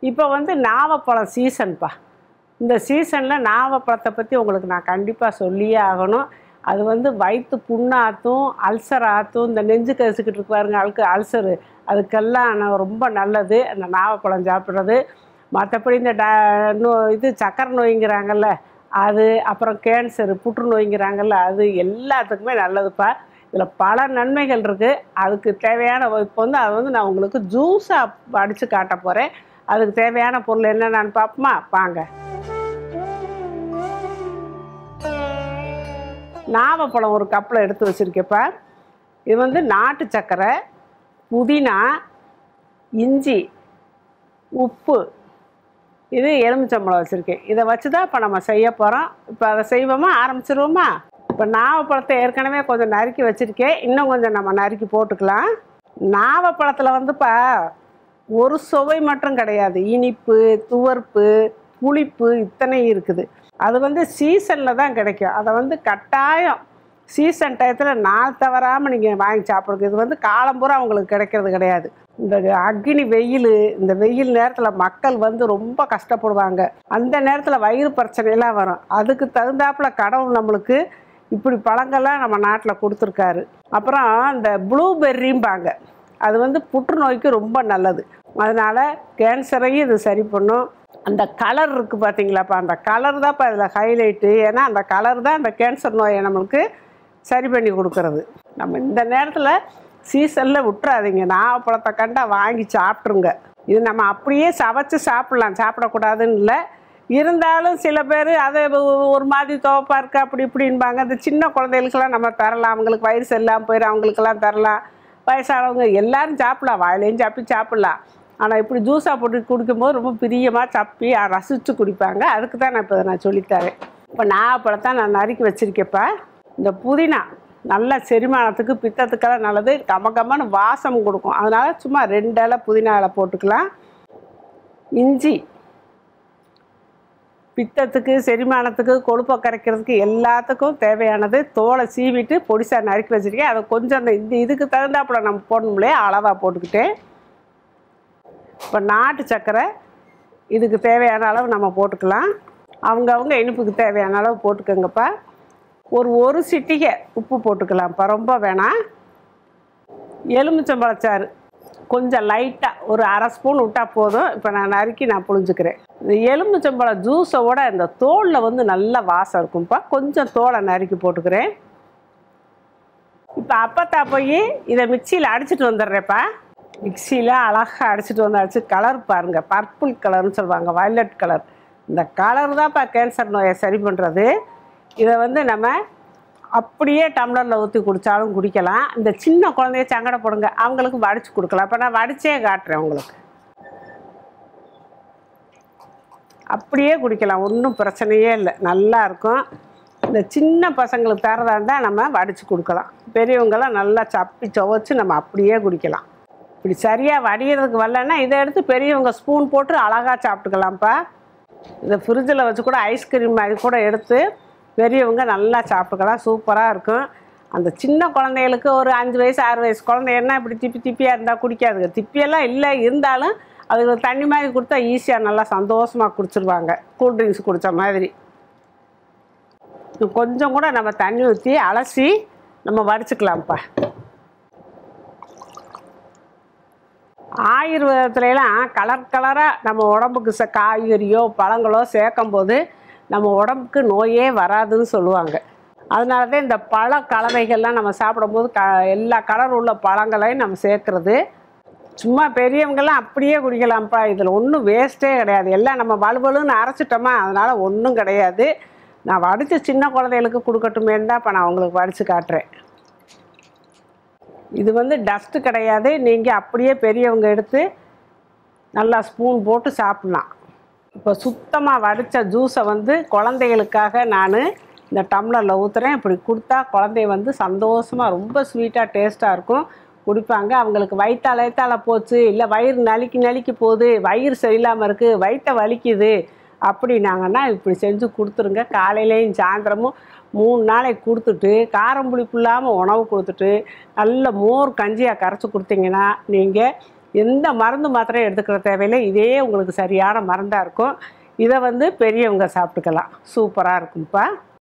இப்போ வந்து நாவப்பழம் சீசன்ப்பா இந்த சீசனில் நாவப்பழத்தை பற்றி உங்களுக்கு நான் கண்டிப்பாக சொல்லியே ஆகணும் அது வந்து வயிற்று புண்ணாத்தும் அல்சர் ஆற்றும் இந்த நெஞ்சு கசிக்கிட்டு இருக்கு பாருங்க அல்கு அல்சரு அதுக்கெல்லாம் நான் ரொம்ப நல்லது அந்த நாவப்பழம் சாப்பிட்றது மற்றபடி இந்த ட நோ இது சக்கரை நோய்ங்கிறாங்கல்ல அது அப்புறம் கேன்சரு புற்றுநோய்ங்கிறாங்கல்ல அது எல்லாத்துக்குமே நல்லதுப்பா இதில் பல நன்மைகள் இருக்குது அதுக்கு தேவையான இப்போ வந்து அதை வந்து நான் உங்களுக்கு ஜூஸாக அடித்து காட்ட போகிறேன் அதுக்கு தேவையான பொருள் என்னென்னு பார்ப்போமா வாங்க நாவப்பழம் ஒரு கப்பில் எடுத்து வச்சுருக்கேப்பா இது வந்து நாட்டு சர்க்கரை புதினா இஞ்சி உப்பு இது எலுமிச்சம்பழம் வச்சுருக்கேன் இதை வச்சு தான் இப்போ நம்ம செய்ய போகிறோம் இப்போ அதை செய்வோமா ஆரம்பிச்சிருவோமா இப்போ நாவப்பழத்தை ஏற்கனவே கொஞ்சம் நறுக்கி வச்சுருக்கேன் இன்னும் கொஞ்சம் நம்ம நறுக்கி போட்டுக்கலாம் நாவப்பழத்தில் வந்துப்பா ஒரு சுவை மட்டும் கிடையாது இனிப்பு துவர்ப்பு புளிப்பு இத்தனையும் இருக்குது அது வந்து சீசனில் தான் கிடைக்கும் அதை வந்து கட்டாயம் சீசன் டயத்தில் நாள் தவறாமல் நீங்கள் வாங்கி சாப்பிடுங்க இது வந்து காலம்பூரா உங்களுக்கு கிடைக்கிறது கிடையாது இந்த அக்னி வெயில் இந்த வெயில் நேரத்தில் மக்கள் வந்து ரொம்ப கஷ்டப்படுவாங்க அந்த நேரத்தில் வயிறு பிரச்சனையெல்லாம் வரும் அதுக்கு தகுந்தாப்புல கடவுள் நம்மளுக்கு இப்படி பழங்கள்லாம் நம்ம நாட்டில் கொடுத்துருக்காரு அப்புறம் இந்த ப்ளூபெர்ரிம்பாங்க அது வந்து புற்றுநோய்க்கு ரொம்ப நல்லது அதனால் கேன்சரையும் இது சரி பண்ணும் அந்த கலர் இருக்குது பார்த்தீங்களாப்பா அந்த கலர் தான்ப்பா இதில் ஹைலைட்டு ஏன்னா அந்த கலர் தான் அந்த கேன்சர் நோயை நம்மளுக்கு சரி பண்ணி கொடுக்கறது நம்ம இந்த நேரத்தில் சீசனில் விட்டுறாதீங்க நாவப்பழத்தை கண்டா வாங்கி சாப்பிட்ருங்க இது நம்ம அப்படியே சவைச்சு சாப்பிட்லாம் சாப்பிடக்கூடாதுன்னு இல்லை இருந்தாலும் சில பேர் அதை ஒ- ஒரு மாதிரி துவப்பா இருக்கு அப்படி இப்படின்பாங்க இந்த சின்ன குழந்தைகளுக்கெல்லாம் நம்ம தரலாம் அவங்களுக்கு வயிறு சரியில்லாமல் போயிடும் அவங்களுக்கெல்லாம் தரலாம் வயசானவங்க எல்லாரும் சாப்பிடலாம் வாயிலையும் சாப்பி சாப்பிட்லாம் ஆனால் இப்படி ஜூஸாக போட்டு குடிக்கும்போது ரொம்ப பிரியமாக சப்பி அ- ரசித்து குடிப்பாங்க அதுக்கு தான் நான் இப்போ நான் சொல்லித்தரேன் இப்போ நாகப்பழத்தை நான் நறுக்கி வச்சுருக்கேப்பா இந்த புதினா நல்ல செரிமானத்துக்கு பித்தத்துக்கெல்லாம் நல்லது கம கமன்னு வாசம் கொடுக்கும் அதனால் சும்மா ரெண்டு இலை புதினா இலை போட்டுக்கலாம் இஞ்சி பித்தத்துக்கு செரிமானத்துக்கு கொழுப்பை கரைக்கிறதுக்கு எல்லாத்துக்கும் தேவையானது தோலை சீவிட்டு பொடிசா நறுக்கி வச்சிருக்கேன் அதை கொஞ்சம் அந்த இந்த இதுக்கு தகுந்தாப்புல நம்ம போடணும்லே அளவாக போட்டுக்கிட்டேன் இப்போ நாட்டு சர்க்கரை இதுக்கு தேவையான அளவு நம்ம போட்டுக்கலாம் அவங்கவுங்க இனிப்புக்கு தேவையான அளவு போட்டுக்கோங்கப்பா ஒரு ஒரு சிட்டிகை உப்பு போட்டுக்கலாம்ப்பா ரொம்ப வேணாம் எலுமிச்சம்பழச்சாறு கொஞ்சம் லைட்டாக ஒரு அரை ஸ்பூன் விட்டால் போதும் இப்போ நான் நறுக்கி நான் புழிஞ்சுக்கிறேன் இந்த எலுமிச்சம்பழம் ஜூஸோட இந்த தோலில் வந்து நல்ல வாசம் இருக்கும்ப்பா கொஞ்சம் தோலை நறுக்கி போட்டுக்கிறேன் இப்போ அப்பத்தா போய் இதை மிக்சியில் அடிச்சிட்டு வந்துடுறேப்பா மிக்சியில் அழகாக அடிச்சிட்டு வந்தாச்சு கலர் பாருங்கள் பர்பிள் கலர்னு சொல்லுவாங்க வயலட் கலர் இந்த கலர் தான்ப்பா கேன்சர் நோயை சரி பண்ணுறது இதை வந்து நம்ம அப்படியே டம்ளரில் ஊற்றி குடித்தாலும் குடிக்கலாம் இந்த சின்ன குழந்தைய சங்கடப்படுங்க அவங்களுக்கு வடித்து கொடுக்கலாம் இப்போ நான் வடிச்சே காட்டுறேன் உங்களுக்கு அப்படியே குடிக்கலாம் ஒன்றும் பிரச்சனையே இல்லை நல்லா இருக்கும் இந்த சின்ன பசங்களுக்கு தரதா இருந்தால் நம்ம வடித்து கொடுக்கலாம் பெரியவங்கெல்லாம் நல்லா சப்பி துவச்சி நம்ம அப்படியே குடிக்கலாம் இப்படி சரியாக வடிகிறதுக்கு வரலன்னா இதை எடுத்து பெரியவங்க ஸ்பூன் போட்டு அழகாக சாப்பிட்டுக்கலாம்ப்பா இதை ஃப்ரிட்ஜில் வச்சு கூட ஐஸ்கிரீம் மாதிரி கூட எடுத்து பெரியவங்க நல்லா சாப்பிட்டுக்கலாம் சூப்பராக இருக்கும் அந்த சின்ன குழந்தைகளுக்கு ஒரு அஞ்சு வயசு ஆறு வயசு குழந்தைன்னா இப்படி திப்பி திப்பியாக இருந்தால் குடிக்காதுங்க திப்பியெல்லாம் இல்லை இருந்தாலும் அதுக்கு தண்ணி மாதிரி கொடுத்தா ஈஸியாக நல்லா சந்தோஷமாக குடிச்சிருவாங்க கூல் ட்ரிங்க்ஸ் குடித்த மாதிரி இன்னும் கொஞ்சம் கூட நம்ம தண்ணி ஊற்றி அலசி நம்ம வடிச்சுக்கலாம்ப்பா ஆயுர்வேதத்துலலாம் கலர் கலராக நம்ம உடம்புக்கு ச காய்கறியோ பழங்களோ சேர்க்கும் போது நம்ம உடம்புக்கு நோயே வராதுன்னு சொல்லுவாங்க அதனால தான் இந்த பழ கலவைகள்லாம் நம்ம சாப்பிடும்போது க எல்லா கலர் உள்ள பழங்களையும் நம்ம சேர்க்குறது சும்மா பெரியவங்கெல்லாம் அப்படியே குடிக்கலாம்ப்பா இதில் ஒன்றும் வேஸ்ட்டே கிடையாது எல்லாம் நம்ம வலுவலுன்னு அரைச்சிட்டோமா அதனால் ஒன்றும் கிடையாது நான் வடித்து சின்ன குழந்தைகளுக்கு கொடுக்கட்டுமேன்னு தான் இப்போ நான் உங்களுக்கு வடித்து காட்டுறேன் இது வந்து டஸ்ட்டு கிடையாது நீங்கள் அப்படியே பெரியவங்க எடுத்து நல்லா ஸ்பூன் போட்டு சாப்பிட்லாம் இப்போ சுத்தமாக வடித்த ஜூஸை வந்து குழந்தைகளுக்காக நான் இந்த டம்ளரில் ஊற்றுறேன் இப்படி கொடுத்தா குழந்தை வந்து சந்தோஷமாக ரொம்ப ஸ்வீட்டாக டேஸ்ட்டாக இருக்கும் குடிப்பாங்க அவங்களுக்கு வயிற்றால வயிற்றால போச்சு இல்லை வயிறு நலிக்கி நலிக்கி போகுது வயிறு சரியில்லாமல் இருக்குது வயிற்ற வலிக்குது அப்படின்னாங்கன்னா இப்படி செஞ்சு கொடுத்துருங்க காலையிலையும் சாயந்தரமும் மூணு நாளைக்கு கொடுத்துட்டு காரம் புளிப்பு இல்லாமல் உணவு கொடுத்துட்டு நல்ல மோர் கஞ்சியாக கரைச்சி கொடுத்தீங்கன்னா நீங்கள் எந்த மருந்து மாத்திரையும் எடுத்துக்கிற தேவையில்லை இதே உங்களுக்கு சரியான மருந்தாக இருக்கும் இதை வந்து பெரியவங்க சாப்பிட்டுக்கலாம் சூப்பராக இருக்கும்ப்பா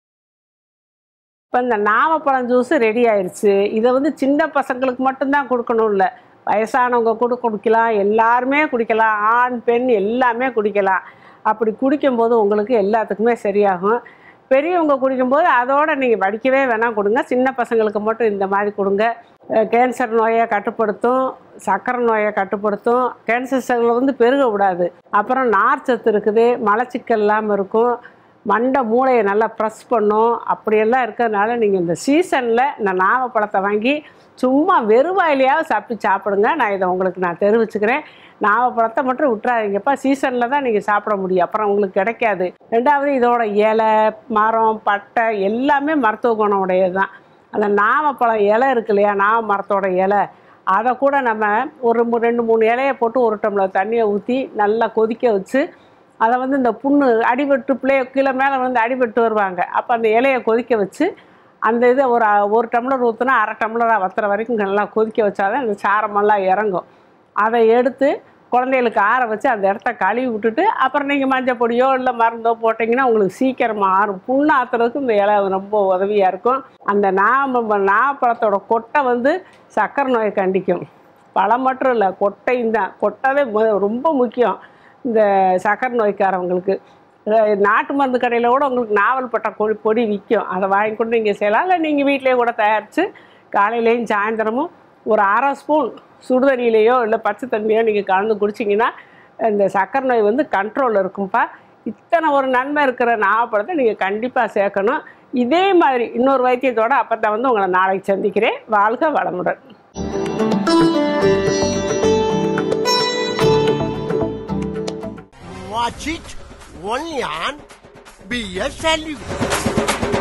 இப்போ இந்த நாவப்பழம் ஜூஸு ரெடி ஆயிடுச்சு இதை வந்து சின்ன பசங்களுக்கு மட்டும்தான் கொடுக்கணும் இல்லை வயசானவங்க கூட குடிக்கலாம் எல்லாருமே குடிக்கலாம் ஆண் பெண் எல்லாமே குடிக்கலாம் அப்படி குடிக்கும்போது உங்களுக்கு எல்லாத்துக்குமே சரியாகும் பெரியவங்க குடிக்கும்போது அதோட நீங்கள் வடிக்கவே வேணாம் கொடுங்க சின்ன பசங்களுக்கு மட்டும் இந்த மாதிரி கொடுங்க அஹ் கேன்சர் நோயை கட்டுப்படுத்தும் சர்க்கரை நோயை கட்டுப்படுத்தும் கேன்சர் செல்லை வந்து பெருக விடாது அப்புறம் நார் சத்து இருக்குது மலச்சிக்கல் இல்லாமல் இருக்கும் மண்டை மூளையை நல்லா ப்ரெஸ் பண்ணும் அப்படியெல்லாம் இருக்கிறதுனால நீங்கள் இந்த சீசனில் இந்த நாவப்பழத்தை வாங்கி சும்மா வெறுவாயிலையாவது சாப்பிட்டு சாப்பிடுங்க நான் இதை உங்களுக்கு நான் தெரிவிச்சுக்கிறேன் நாவப்பழத்தை மட்டும் விட்டுறாதீங்கப்பா சீசனில் தான் நீங்கள் சாப்பிட முடியும் அப்புறம் உங்களுக்கு கிடைக்காது ரெண்டாவது இதோட இலை மரம் பட்டை எல்லாமே மருத்துவ குணம் உடையது தான் அந்த நாவப்பழம் இலை இருக்கு இல்லையா நாவ மரத்தோட இலை அதை கூட நம்ம ஒரு மு- ரெண்டு மூணு இலையை போட்டு ஒரு டம்ளர் தண்ணியை ஊற்றி நல்லா கொதிக்க வச்சு அதை வந்து இந்த புண்ணு அடிபட்டு பிள்ளைய கீழே மேலே வந்து அடிபட்டு வருவாங்க அப்போ அந்த இலையை கொதிக்க வச்சு அந்த இதை ஒரு அ- ஒரு டம்ளர் ஊற்றினா அரை டம்ளராக வத்துற வரைக்கும் நல்லா கொதிக்க வச்சாதான் அந்த சாரமெல்லாம் இறங்கும் அதை எடுத்து குழந்தைகளுக்கு ஆற வச்சு அந்த இடத்த கழுவி விட்டுட்டு அப்புறம் நீங்கள் மஞ்சள் பொடியோ இல்லை மருந்தோ போட்டிங்கன்னா உங்களுக்கு சீக்கிரமாக ஆறும் புண்ணு ஆத்துறதுக்கு இந்த இலை ரொம்ப உதவியாக இருக்கும் அந்த நாம நாப்பழத்தோட கொட்டை வந்து சக்கரை நோயை கண்டிக்கும் பழம் மட்டும் இல்லை கொட்டையும் தான் கொட்டை ரொம்ப முக்கியம் இந்த சக்கரை நோய்க்காரவங்களுக்கு அஹ் நாட்டு மருந்து கடையில் கூட உங்களுக்கு நாவல் பட்டை கொடி பொடி விற்கும் அதை வாங்கி கொண்டு நீங்கள் செய்யலாம் இல்லை நீங்கள் வீட்டிலேயே கூட தயாரித்து காலையிலையும் சாயந்தரமும் ஒரு அரை ஸ்பூன் சுடுதண்ணியிலையோ இல்லை பச்சை தண்ணியோ நீங்கள் கலந்து குடிச்சிங்கன்னா இந்த சக்கரை நோய் வந்து கண்ட்ரோலில் இருக்கும்ப்பா இத்தனை ஒரு நன்மை இருக்கிற நாவப்பழத்தை நீங்கள் கண்டிப்பாக சேர்க்கணும் இதே மாதிரி இன்னொரு வைத்தியத்தோட அப்போ தான் வந்து உங்களை நாளைக்கு சந்திக்கிறேன் வாழ்க வளமுடன் Watch it only on BS Salute.